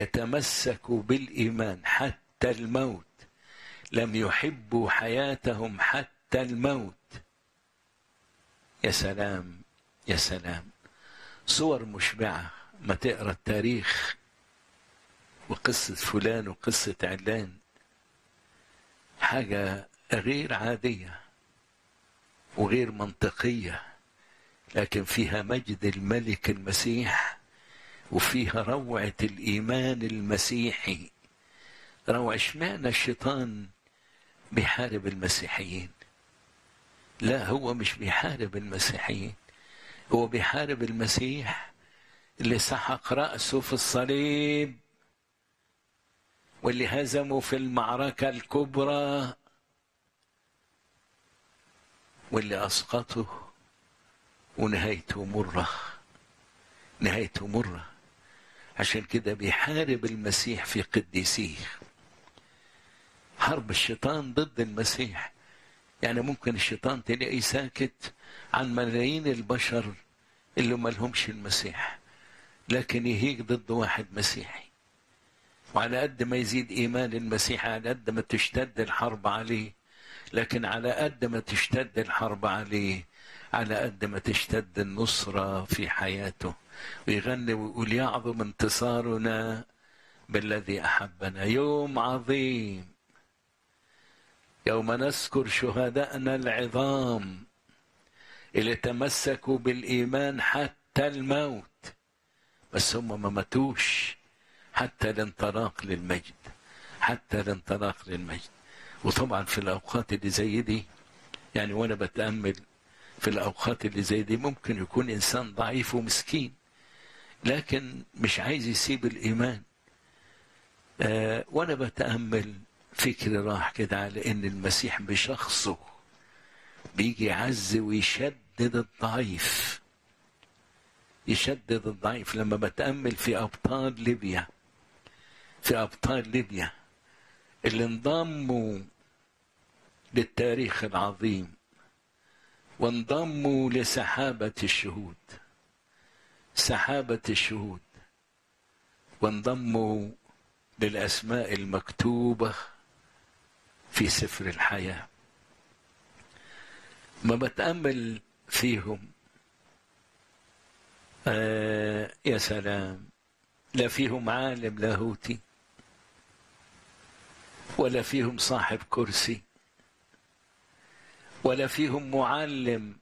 يتمسكوا بالإيمان حتى الموت لم يحبوا حياتهم حتى الموت يا سلام يا سلام صور مشبعة ما تقرا التاريخ وقصة فلان وقصة علان حاجة غير عادية وغير منطقية لكن فيها مجد الملك المسيح وفيها روعة الإيمان المسيحي روعة اشمعنى الشيطان بيحارب المسيحيين لا هو مش بيحارب المسيحيين هو بيحارب المسيح اللي سحق رأسه في الصليب واللي هزمه في المعركة الكبرى واللي أسقطه ونهايته مرة نهايته مرة عشان كده بيحارب المسيح في قديسيه حرب الشيطان ضد المسيح يعني ممكن الشيطان تلاقيه ساكت عن ملايين البشر اللي ما لهمش المسيح لكن يهيج ضد واحد مسيحي وعلى قد ما يزيد ايمان المسيح على قد ما تشتد الحرب عليه لكن على قد ما تشتد الحرب عليه على قد ما تشتد النصرة في حياته ويغني ويقول يعظم انتصارنا بالذي أحبنا يوم عظيم يوم نذكر شهداءنا العظام اللي تمسكوا بالإيمان حتى الموت بس هم ما ماتوش حتى الانطلاق للمجد حتى الانطلاق للمجد وطبعا في الأوقات اللي زي دي يعني وأنا بتأمل في الأوقات اللي زي دي ممكن يكون إنسان ضعيف ومسكين لكن مش عايز يسيب الإيمان آه وأنا بتأمل فكري راح كده على إن المسيح بشخصه بيجي يعز ويشدد الضعيف يشدد الضعيف لما بتأمل في أبطال ليبيا في أبطال ليبيا اللي انضموا للتاريخ العظيم وانضموا لسحابة الشهود سحابة الشهود وانضموا للأسماء المكتوبة في سفر الحياة ما بتأمل فيهم آه يا سلام لا فيهم عالم لاهوتي ولا فيهم صاحب كرسي ولا فيهم معلم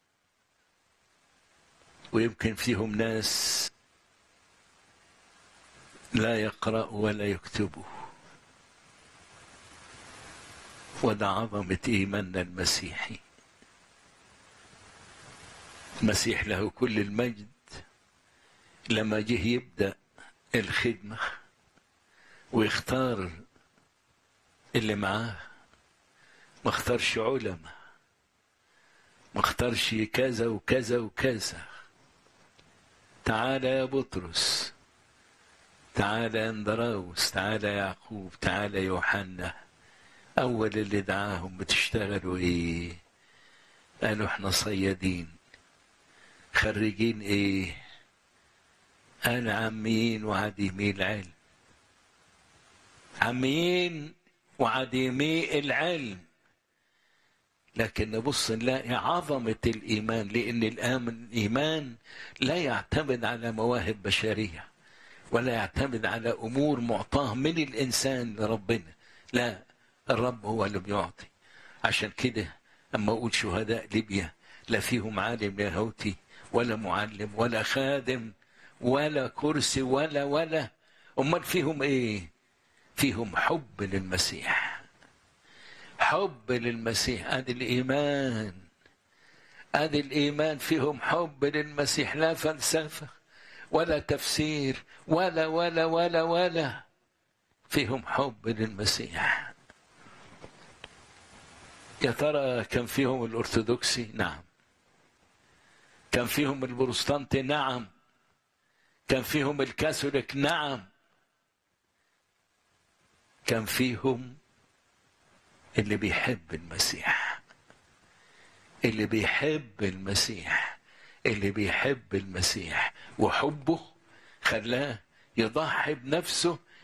ويمكن فيهم ناس لا يقرأ ولا يكتبوا وده عظمة إيماننا المسيحي المسيح له كل المجد لما جه يبدأ الخدمة ويختار اللي معاه ما اختارش علماء ما اختارش كذا وكذا وكذا تعالى يا بطرس تعالى يا اندراوس تعالى يا يعقوب تعالى يا يوحنا اول اللي دعاهم بتشتغلوا ايه قالوا احنا صيادين خريجين ايه قال عميين وعديمي العلم عميين وعديمي العلم لكن نبص نلاقي عظمة الإيمان لأن الإيمان لا يعتمد على مواهب بشرية ولا يعتمد على أمور معطاة من الإنسان لربنا لا الرب هو اللي بيعطي عشان كده أما أقول شهداء ليبيا لا فيهم عالم لاهوتي ولا معلم ولا خادم ولا كرسي ولا ولا أمال فيهم إيه فيهم حب للمسيح حب للمسيح ادي الايمان ادي الايمان فيهم حب للمسيح لا فلسفه ولا تفسير ولا ولا ولا ولا فيهم حب للمسيح يا ترى كان فيهم الارثوذكسي نعم كان فيهم البروتستانتي نعم كان فيهم الكاثوليك نعم كان فيهم اللي بيحب المسيح اللي بيحب المسيح اللي بيحب المسيح وحبه خلاه يضحي بنفسه